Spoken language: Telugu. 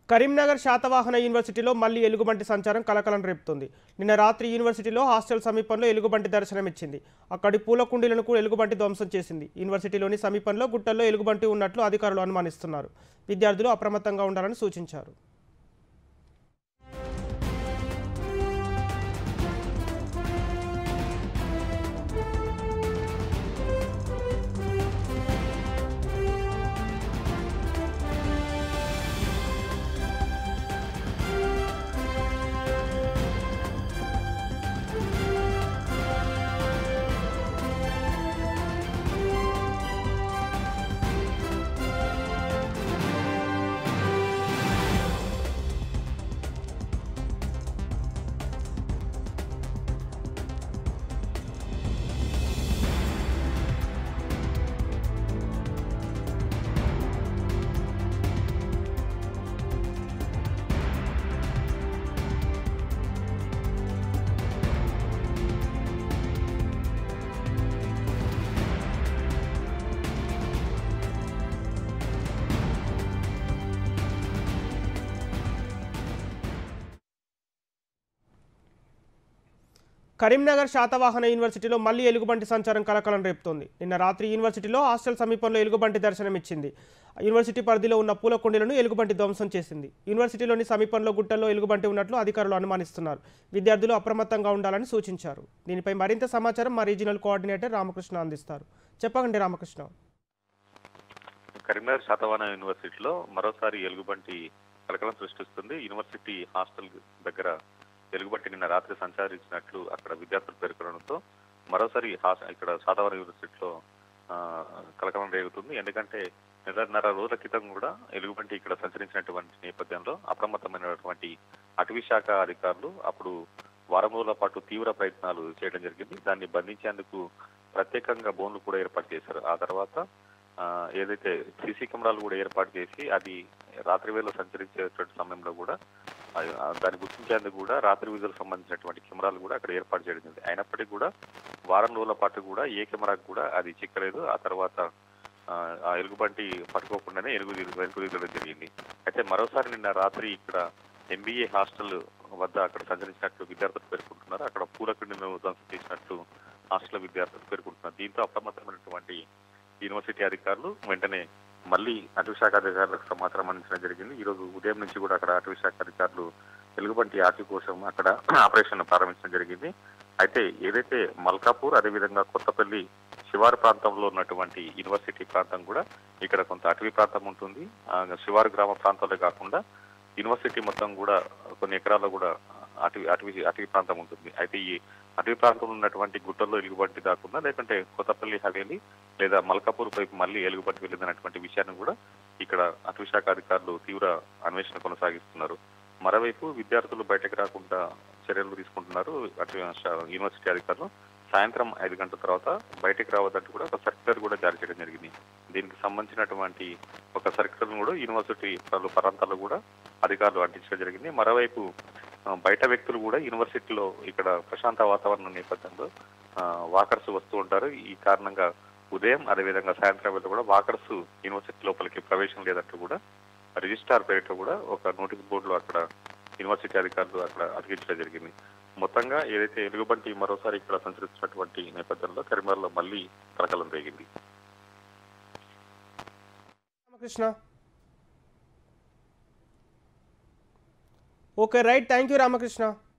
కరీంనగర్ శాతవాహన యూనివర్సిటీలో మళ్లీ ఎలుగుబంటి సంచారం కలకలం రేపుతుంది నిన్న రాత్రి యూనివర్సిటీలో హాస్టల్ సమీపంలో ఎలుగుబంటి దర్శనమిచ్చింది అక్కడి పూల కుండీలను కూడా ఎలుగుబంటి ధ్వంసం చేసింది యూనివర్సిటీలోని సమీపంలో గుట్టల్లో ఎలుగుబంటి ఉన్నట్లు అధికారులు అనుమానిస్తున్నారు విద్యార్థులు అప్రమత్తంగా ఉండాలని సూచించారు కరీంనగర్ శాతవాహన యూనివర్సిటీలో మళ్లీ ఎలుగుబంటి సంచారం కలకలం రేపుతోంది నిన్న రాత్రి యూనివర్సిటీలో హాస్టల్ సమీపంలో ఎలుగుబంటి దర్శనమిచ్చింది యూనివర్సిటీ పరిధిలో ఉన్న పూల కుండీలను ఎలుగుబంటి ధ్వంసం చేసింది యూనివర్సిటీలోని సమీపంలో గుట్టల్లో ఎలుగుబంటి ఉన్నట్లు అధికారులు అనుమానిస్తున్నారు విద్యార్థులు అప్రమత్తంగా ఉండాలని సూచించారు దీనిపై మరింత సమాచారం మా రీజినల్ కోఆర్డినేటర్ రామకృష్ణ అందిస్తారు చెప్పకండి రామకృష్ణ కరీంనగర్ శాతవాహన యూనివర్సిటీలో మరోసారి ఎలుగుబంటి కలకలం సృష్టిస్తుంది యూనివర్సిటీ హాస్టల్ దగ్గర ఎలుగుబంటి నిన్న రాత్రి సంచరించినట్లు అక్కడ విద్యార్థులు పేర్కొనడంతో మరోసారి హాస్- ఇక్కడ శాతవాహన యూనివర్సిటీలో ఆ, కలకలం రేగుతుంది ఎందుకంటే నెలన్నర రోజుల క్రితం కూడా ఎలుగుబంటి ఇక్కడ సంచరించినటువంటి నేపథ్యంలో అప్రమత్తమైనటువంటి అటవీ శాఖ అధికారులు అప్పుడు వారం రోజుల పాటు తీవ్ర ప్రయత్నాలు చేయడం జరిగింది దాన్ని బంధించేందుకు ప్రత్యేకంగా బోన్లు కూడా ఏర్పాటు చేశారు ఆ తర్వాత ఆ, ఏదైతే సీసీ కెమెరాలు కూడా ఏర్పాటు చేసి అది రాత్రి వేళ సంచరించేటువంటి సమయంలో కూడా ఆ- ఆ దాన్ని గుర్తించేందుకు కూడా రాత్రి విధులకు సంబంధించినటువంటి కెమెరాలు కూడా అక్కడ ఏర్పాటు చేయడం జరిగింది అయినప్పటికీ కూడా వారం రోజుల పాటు కూడా ఏ కెమెరాకు కూడా అది చిక్కలేదు ఆ తర్వాత ఆ, ఆ ఎలుగుబంటి పట్టుకోకుండానే ఎలుగు వెలుగుదీయడం జరిగింది అయితే మరోసారి నిన్న రాత్రి ఇక్కడ ఎంబీఏ హాస్టల్ వద్ద అక్కడ సంచరించినట్లు విద్యార్థులు పేర్కొంటున్నారు అక్కడ పూల కుండీలను ధ్వంసం చేసినట్లు హాస్టల్ విద్యార్థులు పేర్కొంటున్నారు దీంతో అప్రమత్తమైనటువంటి యూనివర్సిటీ అధికారులు వెంటనే మళ్ళీ అటవీ శాఖ అధికారులకు సమాచారం అందించడం జరిగింది ఈ రోజు ఉదయం నుంచి కూడా అక్కడ అటవీ శాఖ అధికారులు ఎలుగుబంటి ఆకి కోసం అక్కడ ఆపరేషన్ ప్రారంభించడం జరిగింది అయితే ఏదైతే మల్కాపూర్ అదేవిధంగా కొత్తపల్లి శివారు ప్రాంతంలో ఉన్నటువంటి యూనివర్సిటీ ప్రాంతం కూడా ఇక్కడ కొంత అటవీ ప్రాంతం ఉంటుంది ఆ శివారు గ్రామ ప్రాంతాలే కాకుండా యూనివర్సిటీ మొత్తం కూడా కొన్ని ఎకరాల్లో కూడా అటవీ అటవీ అటవీ ప్రాంతం ఉంటుంది అయితే ఈ అటవీ ప్రాంతంలో ఉన్నటువంటి గుట్టల్లో ఎలుగుబంటి దాకుండా లేకుంటే కొత్తపల్లి హవేలి లేదా మల్కాపూర్ వైపు మళ్ళీ ఎలుగుబంటి వెళ్ళిందన్నటువంటి విషయాన్ని కూడా ఇక్కడ అటవీ శాఖ అధికారులు తీవ్ర అన్వేషణ కొనసాగిస్తున్నారు మరోవైపు విద్యార్థులు బయటకు రాకుండా చర్యలు తీసుకుంటున్నారు అటు శా- యూనివర్సిటీ అధికారులు సాయంత్రం ఐదు గంటల తర్వాత బయటకు రావద్దంటూ కూడా ఒక సర్క్యులర్ కూడా జారీ చేయడం జరిగింది దీనికి సంబంధించినటువంటి ఒక సర్క్యులర్ కూడా యూనివర్సిటీ పలు ప్రాంతాల్లో కూడా అధికారులు అంటించడం జరిగింది మరోవైపు ఆ, బయట వ్యక్తులు కూడా యూనివర్సిటీలో ఇక్కడ ప్రశాంత వాతావరణం నేపథ్యంలో ఆ, వాకర్స్ వస్తూ ఉంటారు ఈ కారణంగా ఉదయం అదేవిధంగా సాయంత్రం వేళ కూడా వాకర్స్ యూనివర్సిటీ లోపలికి ప్రవేశం లేదంటూ కూడా రిజిస్ట్రార్ పేరిట కూడా ఒక నోటీస్ బోర్డులో అక్కడ యూనివర్సిటీ అధికారులు అక్కడ అతికించడం జరిగింది మొత్తంగా ఏదైతే ఎలుగుబంటి మరోసారి ఇక్కడ సంచరిస్తున్నటువంటి నేపథ్యంలో కరీంనగర్లో మళ్ళీ కలకలం రేగింది Ramakrishna okay right thank you Ramakrishna